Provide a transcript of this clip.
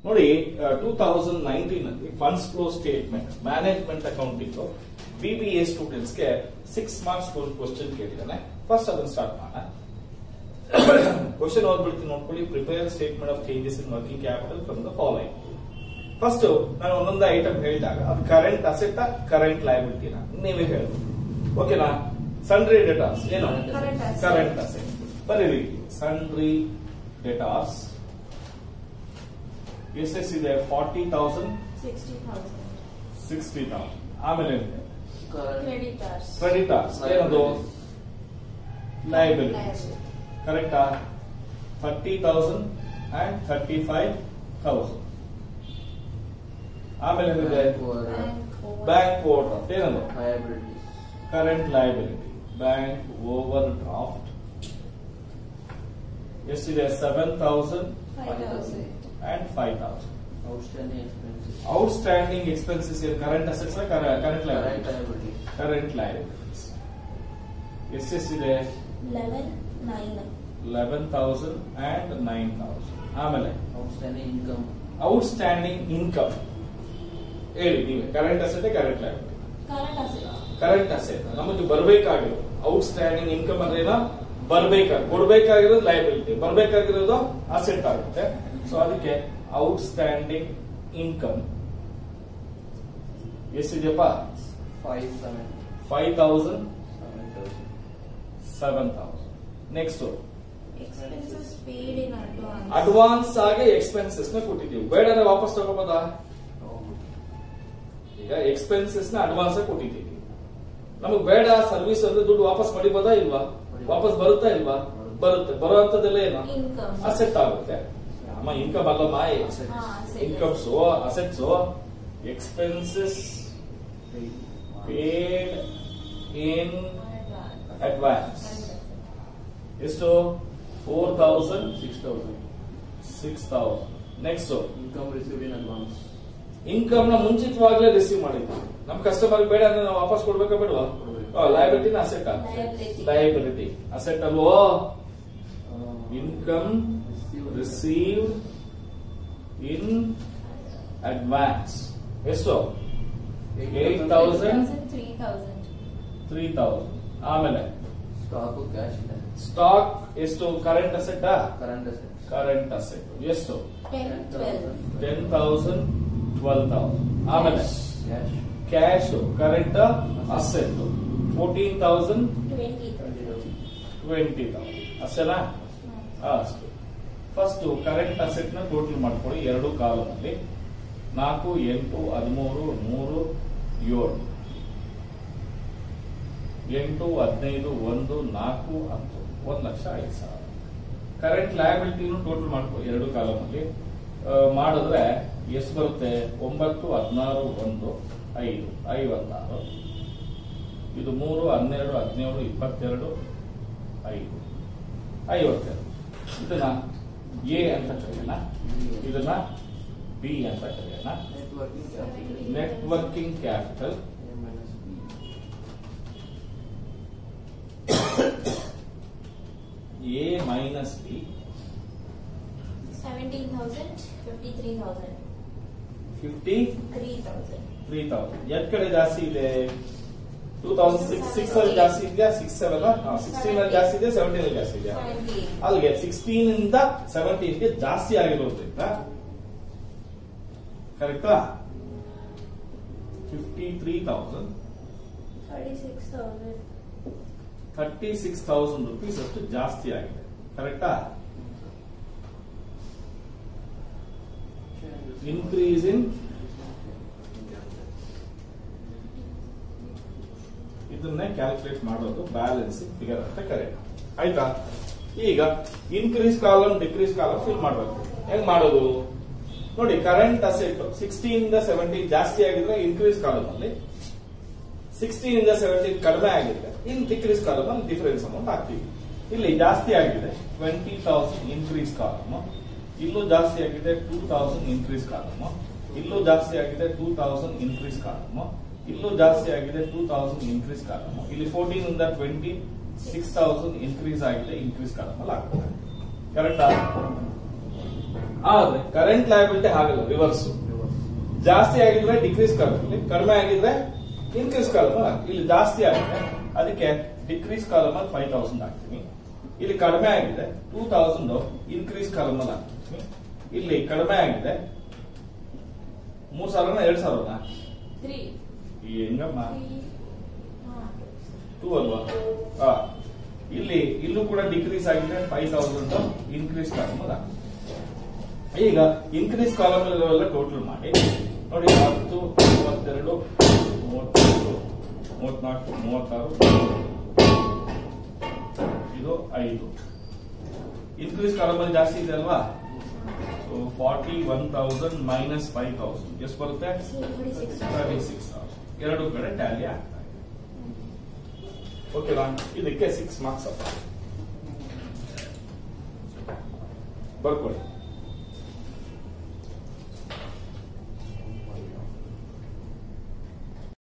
ನೋಡಿ two thousand nineteen ಅಲ್ಲಿ funds flow statement management accounting B B A ಸ್ಟೂಡೆಂಟ್ಸ್ಗೆ six marks question ಕೇಳಿದ್ದಾನೆ first ಅದನ್ನ ಸ್ಟಾರ್ಟ್ ಮಾಡೋಣ ಕ್ವಶನ್ ಓದ್ಬಿಡ್ತೀನಿ ನೋಡ್ಕೊಳ್ಳಿ prepare statement of changes in working capital from the following first ನಾನು ಒಂದೊಂದು ಐಟಮ್ ಹೇಳಿದಾಗ ಅದು ಕರೆಂಟ್ ಅಸೆಟ್ ಕರೆಂಟ್ ಲಯಬಿಲಿಟಿನ ನೀವೇ ಹೇಳ್ಬೋದು ಓಕೆನಾ ಸನ್ರಿ ಡೇಟಾಸ್ ಏನು Current asset. ಕರೆಂಟ್ ಅಸೆಟ್ ಬರೀರಿ ಸನ್ರಿ ಡೇಟಾಸ್ ಎಷ್ಟೆಷ್ಟಿದೆ forty thousand sixty thousand sixty thousand ಆಮೇಲೆ ಏನಿದೆ ಕ್ರೆಡಿಟರ್ಸ್ ಕ್ರೆಡಿಟರ್ಸ್ ಏನದು ಲಯಬಿಲಿಟೀಸ್ ಕರೆಕ್ಟಾ thirty thousand and thirty five thousand ಆಮೇಲೆ ಏನಿದೆ ಬ್ಯಾಂಕ್ ಓವರ್ ಏನದು current liability bank overdraft ಎಷ್ಟಿದೆ seven thousand five thousand and five thousand Outstanding expenses. Outstanding expenses current assets current Current liability liability. Current liabilities ಎಷ್ಟೆಷ್ಟಿದೆ eleven nine eleven thousand and nine thousand ಆಮೇಲೆ Outstanding income. Outstanding income ಹೇಳಿ ನೀವೇ current asset current liability current asset current asset ನಮಗೆ ಬರಬೇಕಾಗಿರೋ outstanding income ಅಂದ್ರೆ ಏನೋ ಬರ್ಬೇಕಾಗಿ ಕೊಡ್ಬೇಕಾಗಿರೋದು ಲಯಬಿಲಿಟಿ ಬರ್ಬೇಕಾಗಿರೋದು ಅಸೆಟ್ ಆಗುತ್ತೆ ಸೊ ಅದಕ್ಕೆ ಔಟ್ಸ್ಟ್ಯಾಂಡಿಂಗ್ ಇನ್ಕಮ್ ಎಷ್ಟಿದೆಯಪ್ಪ Five seven. Five thousand Seven thousand. Seven thousand next expenses paid in advance advance ಆಗಿ ಎಕ್ಸ್ಪೆನ್ಸಸ್ ನ ಕೊಟ್ಟಿದ್ದೀವಿ ಬೇಡ ಅಂದ್ರೆ ವಾಪಸ್ ತಗೋಬೋದಾ Oh. ಈಗ ಎಕ್ಸ್ಪೆನ್ಸಸ್ ನ ಅಡ್ವಾನ್ಸ್ ಆಗಿ ಕೊಟ್ಟಿದ್ದೀವಿ ನಮಗೆ ಬೇಡ ಸರ್ವಿಸ್ ಅಂದ್ರೆ ದುಡ್ಡು ವಾಪಸ್ ಪಡಿಬೋದಾ ಇಲ್ವಾ ವಾಪಸ್ ಬರುತ್ತಾ ಇಲ್ವಾ ಬರುತ್ತೆ ಬರುವಂತದೆಲ್ಲ ಏನು ಇನ್ಕಮ್ ಅಸೆಟ್ ಆಗುತ್ತೆ ಅಮ್ಮ ಇನ್ಕಮ್ ಅಲ್ಲಮ್ಮ Assets. Incomes assets expenses Paid. Paid in advance ಎಷ್ಟು four thousand Six thousand. Six thousand next Income received in advance. Income ನ ಮುಂಚಿತವಾಗ್ಲೇ ರಿಸೀವ್ ಮಾಡಿದ್ವಿ ನಮ್ ಕಸ್ಟಮರ್ ಬೇಡ ಅಂದ್ರೆ ನಾವು ವಾಪಸ್ ಕೊಡ್ಬೇಕಾ ಬೇಡವಾ ಕೊಡ್ಬೇಕು. ಲಯಬಿಲಿಟಿನ ಅಸೆಟ್ Liability. ಲಯಬಿಲಿಟಿ ಅಸೆಟ್ ಅಲ್ವೋ Uh, ಇನ್ಕಮ್ received. ರಿಸೀವ್ ಇನ್ ಅಡ್ವಾನ್ಸ್ ಎಷ್ಟು eight thousand three thousand three thousand ಆಮೇಲೆ Stock of cash ಇದೆ. ಸ್ಟಾಕ್ ಎಷ್ಟು current asset Current assets. Current asset ಎಷ್ಟು ten twelve ten thousand twelve thousand ಆಮೇಲೆ Cash. Cash current asset fourteen thousand twenty Twenty thousand. Twenty thousand ಅಷ್ಟೇನಾ ಅಷ್ಟು first current asset ನ total ಮಾಡ್ಕೊಳ್ಳಿ ಎರಡು column ಅಲ್ಲಿ ನಾಲ್ಕು ಎಂಟು ಹದಿಮೂರು ಮೂರು ಏಳು ಎಂಟು ಹದಿನೈದು ಒಂದು ನಾಲ್ಕು ಹತ್ತು ಒಂದು ಲಕ್ಷ ಐದು ಸಾವಿರ ಕರೆಂಟ್ ಲಯಬಿಲಿಟಿನೂ ಟೋಟಲ್ ಮಾಡ್ಕೊ ಎರಡು ಕಾಲಮ್ ಅಲ್ಲಿ ಆ, ಮಾಡಿದ್ರೆ ಎಷ್ಟು ಬರುತ್ತೆ ಒಂಬತ್ತು ಹದಿನಾರು ಒಂದು ಐದು ಐವತ್ತಾರು ಇದು ಮೂರು ಹನ್ನೆರಡು ಹದಿನೇಳು ಇಪ್ಪತ್ತೆರಡು ಐದು ಐವತ್ತೆರಡು ಇದನ್ನ ಎ ಅಂತ ಕರೆಯೋಣ ಇದನ್ನ ಬಿ ಅಂತ ಕರೆಯೋಣ Net working capital. Net working capital A minus B. A minus B seventeen thousand fifty three thousand fifty three thousand three thousand ಎತ್ ಕಡೆ ಜಾಸ್ತಿ ಇದೆ ಟೂ ತೌಸಂಡ್ ಸಿಕ್ಸ್ ಸಿಕ್ಸ್ ಅಲ್ಲಿ ಜಾಸ್ತಿ ಇದೆಯಾ ಸಿಕ್ಸ್ ಸೆವೆನ್ ಸಿಕ್ಸ್ಟೀನ್ ಅಲ್ಲಿ ಜಾಸ್ತಿ ಇದೆ ಸೆವೆಂಟೀನ್ ಅಲ್ಲಿ ಜಾಸ್ತಿ ಇದೆಯಾ ಸೆವೆಂಟಿ ಅಲ್ಲಿಗೆ ಸಿಕ್ಸ್ಟೀನ್ ಇಂದ ಸೆವೆಂಟೀನ್ ಗೆ ಜಾಸ್ತಿ ಆಗಿರೋದ್ರಿಂದ ಕರೆಕ್ಟಾ fifty three thousand thirty six thousand thirty six thousand rupees ಅಷ್ಟು ಜಾಸ್ತಿ ಆಗಿದೆ ಕರೆಕ್ಟಾ Changes. ಇನ್ಕ್ರೀಸ್ ಇನ್ ಇದನ್ನೇ ಕ್ಯಾಲ್ಕುಲೇಟ್ ಮಾಡೋದು ಬ್ಯಾಲೆನ್ಸಿಂಗ್ ಫಿಗರ್ ಅಂತ ಕರೆಕ್ಟ್ ಆಯ್ತಾ ಈಗ increase column decrease column fill ಮಾಡಬೇಕು ಹೆಂಗ್ ಮಾಡೋದು ನೋಡಿ ಕರೆಂಟ್ ಅಸೆಟ್ ಸಿಕ್ಸ್ಟೀನ್ ಇಂದ ಸೆವೆಂಟೀನ್ ಜಾಸ್ತಿ ಆಗಿದ್ರೆ ಇನ್ಕ್ರೀಸ್ ಕಾಲಮ್ ಅಲ್ಲಿ ಸಿಕ್ಸ್ಟೀನ್ ಇಂದ ಸೆವೆಂಟೀನ್ ಕಡಿಮೆ ಆಗಿದ್ರೆ ಇನ್ ಡಿಕ್ರೀಸ್ ಕಾಲಮ್ ಅಲ್ಲಿ ಡಿಫರೆನ್ಸ್ ಅಮೌಂಟ್ ಹಾಕ್ತೀವಿ ಇಲ್ಲಿ ಜಾಸ್ತಿ ಆಗಿದೆ ಟ್ವೆಂಟಿ ತೌಸಂಡ್ ಇನ್ಕ್ರೀಸ್ ಕಾಲಮ್ ಇಲ್ಲೂ ಜಾಸ್ತಿ ಆಗಿದೆ ಟೂ ತೌಸಂಡ್ ಇನ್ಕ್ರೀಸ್ ಕಾಲಮ್ ಇಲ್ಲೂ ಜಾಸ್ತಿ ಆಗಿದೆ ಟೂ ತೌಸಂಡ್ ಇನ್ಕ್ರೀಸ್ ಕಾಲಮ್ ಇಲ್ಲೂ ಜಾಸ್ತಿ ಆಗಿದೆ ಟೂ ತೌಸಂಡ್ ಇನ್ಕ್ರೀಸ್ ಕಾಲಮ್ ಇಲ್ಲಿ ಫೋರ್ಟೀನ್ ಇಂದ ಟ್ವೆಂಟಿ ಸಿಕ್ಸ್ ತೌಸಂಡ್ ಇನ್ಕ್ರೀಸ್ ಆಗಿದೆ ಇನ್ಕ್ರೀಸ್ ಕಾಲಮ್ ಅಲ್ಲಿ ಆಗ್ತದೆ ಕರೆಕ್ಟಾ ಆದ್ರೆ ಕರೆಂಟ್ ಲಯಬಿಲಿಟಿ ಆಗಲ್ಲ ರಿವರ್ಸ್ ಜಾಸ್ತಿ ಆಗಿದ್ರೆ ಡಿಕ್ರೀಸ್ ಕಾಲಮ್ ಅಲ್ಲಿ ಕಡಿಮೆ ಆಗಿದ್ರೆ ಇನ್ಕ್ರೀಸ್ ಕಾಲಮ್ ಇಲ್ಲಿ ಜಾಸ್ತಿ ಆಗಿದೆ ಅದಕ್ಕೆ ಡಿಕ್ರೀಸ್ ಕಾಲಮ್ ಅಲ್ಲಿ ಫೈವ್ ತೌಸಂಡ್ ಹಾಕ್ತೀನಿ ಇಲ್ಲಿ ಕಡಿಮೆ ಆಗಿದೆ ಟೂ ತೌಸಂಡ್ ಇನ್ಕ್ರೀಸ್ ಕಾಲಮ್ ಅಲ್ಲಿ ಹಾಕ್ತೀನಿ ಇಲ್ಲಿ ಕಡಿಮೆ ಆಗಿದೆ ಮೂರ್ ಸಾವಿರನ ಎರಡ್ ಸಾವಿರನ ತ್ರೀ ಈ ಹೆಂಗಮ್ಮ ತ್ರೀ ಹಾಂ ಟೂ ಅಲ್ವಾ ಆ, ಇಲ್ಲಿ ಇಲ್ಲೂ ಕೂಡ ಡಿಕ್ರೀಸ್ ಆಗಿದೆ ಫೈವ್ ತೌಸಂಡ್ ಇನ್ಕ್ರೀಸ್ ಕಾಲಮ್ ಅಲ್ಲ ಈಗ ಇನ್ಕ್ರೀಸ್ ಕಾಲಮ್ ಎಲ್ಲ ಟೋಟಲ್ ಮಾಡಿ ನೋಡಿ ಹತ್ತು ಮೂವತ್ತೆರಡು ಮೂವತ್ಮೂರು ಮೂವತ್ನಾಲ್ಕು ಮೂವತ್ತಾರು ಇದು ಐದು ಇನ್ಕ್ರೀಸ್ ಕಾಲಮ್ ಅಲ್ಲಿ ಜಾಸ್ತಿ ಇದೆ ಅಲ್ವಾ so forty one thousand minus five thousand ಎಷ್ಟು ಬರುತ್ತೆ thirty six thirty six thousand ಎರಡು ಕಡೆ ಟ್ಯಾಲಿ ಆಗ್ತಾ ಇದೆ ಓಕೆನಾ ಇದಕ್ಕೆ ಸಿಕ್ಸ್ ಮಾರ್ಕ್ಸ್ ಅಪ್ಪ ಬರ್ಕೊಳ್ಳಿ